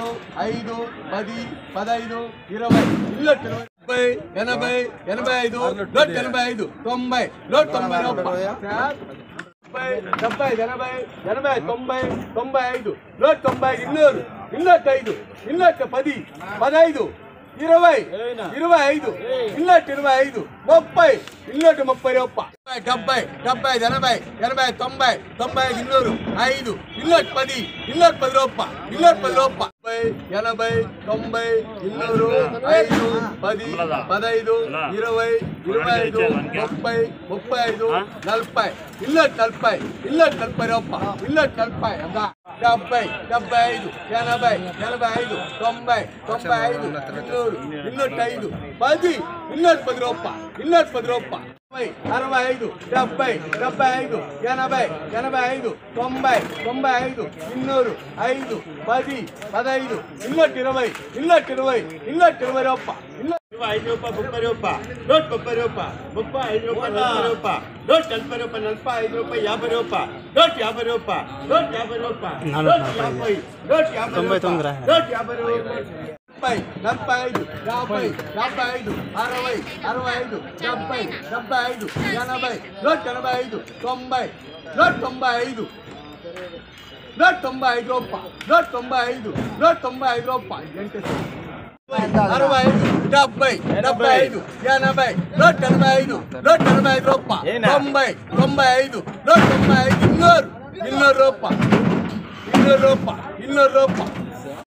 మూడు ఐదు పది పదహైదు ఇరవై ఇల్లు ఇరవై ముప్పై ఎనభై ఎనభై ఐదు నూట ఎనభై ఐదు తొంభై నూట తొంభై రూపాయలు డెబ్బై డెబ్బై ఎనభై ఎనభై తొంభై తొంభై ఐదు నూట తొంభై ఇన్నూరు ఇన్నూట ఐదు ఇన్నూట పది పదహైదు ఇరవై ఇరవై ఐదు ఇన్నూట ఇరవై ఐదు ముప్పై ఇన్నూట ముప్పై రూపాయలు డెబ్బై డెబ్బై ఎనభై ఎనభై తొంభై తొంభై ఐదు ఇన్నూరు ఐదు ఇన్నూట పది ఇన్నూట పది రూపాయలు ఇన్నూట పది రూపాయలు ముప్పై ఎనభై తొంభై ఇన్నూరు ఐదు పది పదహైదు ఇరవై ఇరవై ఐదు ముప్పై ముప్పై ఐదు నలభై ఇన్నూట నలభై ఇన్నూట నలభై రూపాయలు ఇన్నూట నలభై అందా డెబ్బై డెబ్బై ఐదు ఎనభై ఎనభై ఐదు తొంభై తొంభై ఐదు ఇన్నూరు ఇన్నూట ఐదు పది ఇన్నూట పది రూపాయలు ఇన్నూట పది రూపాయలు అరవై అరవై ఐదు డెబ్బై డెబ్బై ఐదు ఎనభై ఎనభై ఐదు తొంభై తొంభై ఐదు ఇన్నూరు ఐదు పది పదహైదు ఇన్నూట ఇరవై ఇన్నూట ఇరవై ఇన్నూట ఇరవై రూపాయలు ఇన్నూట ఐదు రూపాయలు ముప్పై రూపాయలు నూట ముప్పై రూపాయలు ముప్పై ఐదు రూపాయలు నలభై రూపాయలు నూట నలభై రూపాయలు నలభై ఐదు రూపాయలు యాభై రూపాయలు నూట యాభై రూపాయలు నూట యాభై రూపాయలు నూట యాభై నూట యాభై రూపాయలు నూట యాభై రూపాయలు ముప్పై నలభై ఐదు యాభై యాభై ఐదు అరవై అరవై ఐదు డెబ్బై డెబ్బై ఐదు ఎనభై నూట ఎనభై ఐదు తొంభై నూట తొంభై ఐదు నూట తొంభై ఐదు రూపాయలు నూట తొంభై ఐదు నూట తొంభై ఐదు రూపాయలు ఏంటి అరవై ఐదు డెబ్బై డెబ్బై ఐదు ఎనభై నూట ఎనభై ఐదు నూట ఎనభై ఐదు రూపాయలు తొంభై తొంభై ఐదు నూట తొంభై ఐదు ఇన్నూరు ఇన్నూరు రూపాయలు ఇన్నూరు రూపాయలు ఇన్నూరు రూపాయలు